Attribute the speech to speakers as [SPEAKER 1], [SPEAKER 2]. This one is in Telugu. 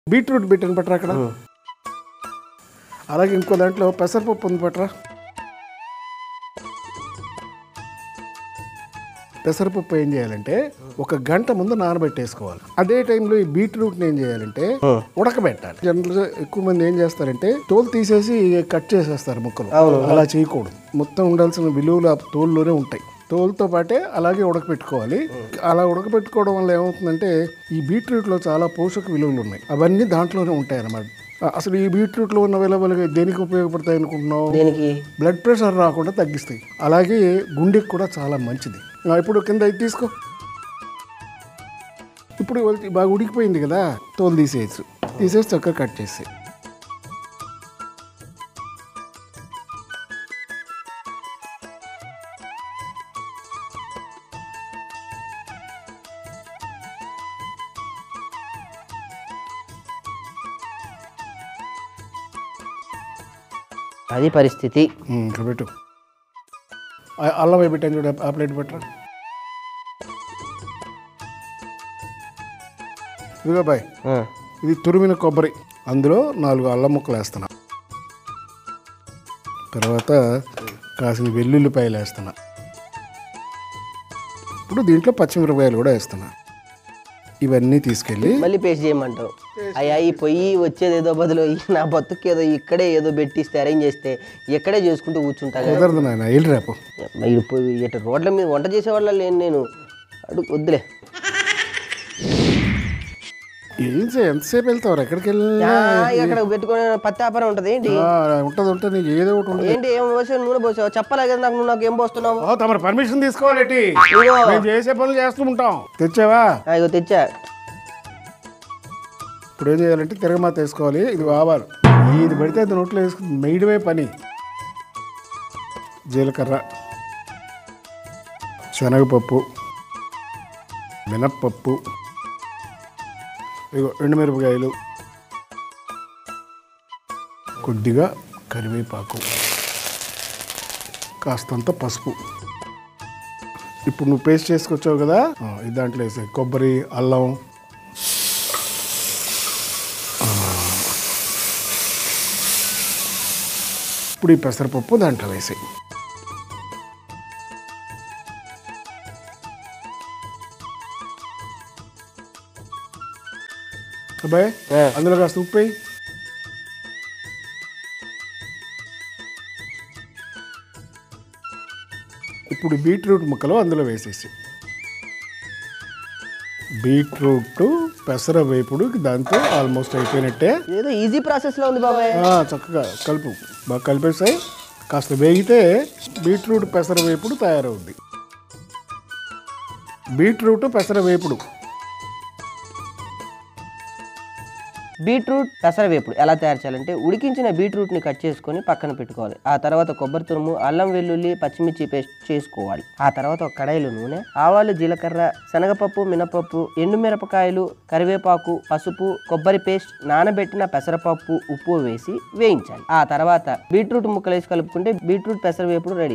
[SPEAKER 1] బీట్రూట్ పెట్టాను పట్టరా అక్కడ అలాగే ఇంకో దాంట్లో పెసరపప్పు ఉంది పట్టరా పెసరపప్పు ఏం చేయాలంటే ఒక గంట ముందు నానబెట్టేసుకోవాలి అదే టైంలో ఈ బీట్రూట్ని ఏం చేయాలంటే ఉడకబెట్టాలి జనరల్గా ఎక్కువ మంది ఏం చేస్తారంటే తోలు తీసేసి కట్ చేసేస్తారు ముక్కలు అలా చేయకూడదు మొత్తం ఉండాల్సిన విలువలు ఆ తోలులోనే ఉంటాయి తోలుతో పాటే అలాగే ఉడకపెట్టుకోవాలి అలా ఉడకపెట్టుకోవడం వల్ల ఏమవుతుందంటే ఈ బీట్రూట్లో చాలా పోషక విలువలు ఉన్నాయి అవన్నీ దాంట్లోనే ఉంటాయి అన్నమాట ఆ- అసలు ఈ బీట్రూట్లో ఉన్న అవైలబుల్గా దేనికి ఉపయోగపడతాయి అనుకుంటున్నావు
[SPEAKER 2] దేనికి
[SPEAKER 1] బ్లడ్ ప్రెషర్ రాకుండా తగ్గిస్తాయి అలాగే గుండెకి కూడా చాలా మంచిది ఆ, ఇప్పుడు కింద ఇది తీసుకో ఇప్పుడు వాళ్ళకి బాగా ఉడికిపోయింది కదా తోలు తీసేయచ్చు తీసేసి చక్కగా కట్ చేసి
[SPEAKER 2] అది పరిస్థితి
[SPEAKER 1] ఉమ్, ఇక్కడ పెట్టు ఆ- అల్లం అవి పెట్టాను చూడ ఆ ప్లేట్ పెట్టరా ఇదిగో బాయ్
[SPEAKER 2] ఆ,
[SPEAKER 1] ఇది తురిమిన కొబ్బరి అందులో నాలుగు అల్లం ముక్కలు వేస్తున్నా తర్వాత కాసిన వెల్లుల్లిపాయలు వేస్తున్నా ఇప్పుడు దీంట్లో పచ్చిమిరపకాయలు కూడా వేస్తున్నా ఇవన్నీ తీసుకెళ్ళి
[SPEAKER 2] మళ్ళీ పేస్ట్ చేయమంటావు అయ్యా ఈ పొయ్యి వచ్చేది ఏదో బదులు ఈ నా బతుకు ఏదో ఇక్కడే ఏదో పెట్టిస్తే అరేంజ్ చేస్తే ఇక్కడే చేసుకుంటూ కూర్చుంటా కదా
[SPEAKER 1] కుదరదు నాయన వెళ్ళి రేపు
[SPEAKER 2] మీరు పోయి ఇటు రోడ్ల మీద వంట చేసేవాళ్ళ లేను నేను అడుగు వద్దులే
[SPEAKER 1] ఏం చేయ ఎంతసేపు వెళ్తావు ఎక్కడికి వెళ్ళినా
[SPEAKER 2] ఆ, ఇక్కడ పెట్టుకునే పత్తి వ్యాపారం ఉంటుంది ఏంటి
[SPEAKER 1] ఆ, ఉంటది ఉంటుంది నీకు ఏదో ఒకటి ఉండదు
[SPEAKER 2] ఏంటి ఏం పోసావు నూనె పోసావు చెప్పలే కదా నాకు నువ్వు నాకు ఏం పోస్తున్నావు
[SPEAKER 1] ఓ తమరు పర్మిషన్ తీసుకోవాలి ఏంటి?
[SPEAKER 2] ఇదిగో.
[SPEAKER 1] మేము చేసే పనులు చేస్తూ ఉంటాం తెచ్చావా
[SPEAKER 2] ఆ, ఇగో తెచ్చా
[SPEAKER 1] ఇప్పుడు ఏం చేయాలంటే తిరగమాత వేసుకోవాలి ఇది ఆవాలు ఇది పడితే అది నోట్లో వేసుకుని మెయిడమే పని జీలకర్ర శనగపప్పు మినప్పప్పు ఇగో ఎండుమిరపకాయలు కొద్దిగా కరివేపాకు కాస్తంత పసుపు ఇప్పుడు నువ్వు పేస్ట్ చేసుకొచ్చావు కదా ఆ, ఇది దాంట్లో వేసాయి కొబ్బరి అల్లం ఇప్పుడు ఈ పెసరపప్పు దాంట్లో వేసి అబ్బాయి
[SPEAKER 2] ఆ.
[SPEAKER 1] అందులో కాస్త ఉప్పు వేయి. ఇప్పుడు బీట్రూట్ ముక్కలు అందులో వేసేసి బీట్రూట్ పెసర వేపుడు దాంతో ఆల్మోస్ట్ అయిపోయినట్టే
[SPEAKER 2] ఏదో ఈజీ ప్రాసెస్ లో ఉంది బాబాయ్
[SPEAKER 1] ఆ, చక్కగా కలుపు బాగా కలిపేసాయి కాస్త వేగితే బీట్రూట్ పెసర వేపుడు తయారవుద్ది బీట్రూట్ పెసర వేపుడు
[SPEAKER 2] బీట్రూట్ పెసరవేపుడు ఎలా తయారు చేయాలంటే ఉడికించిన బీట్రూట్ని కట్ చేసుకొని పక్కన పెట్టుకోవాలి ఆ తర్వాత కొబ్బరి తురుము అల్లం వెల్లుల్లి పచ్చిమిర్చి పేస్ట్ చేసుకోవాలి ఆ తర్వాత ఒక కడాయిలో నూనె ఆవాలు జీలకర్ర శనగపప్పు మినపప్పు ఎండుమిరపకాయలు కరివేపాకు పసుపు కొబ్బరి పేస్ట్ నానబెట్టిన పెసరపప్పు ఉప్పు వేసి వేయించాలి ఆ తర్వాత బీట్రూట్ ముక్కలు వేసి కలుపుకుంటే బీట్రూట్ పెసరవేపుడు రెడీ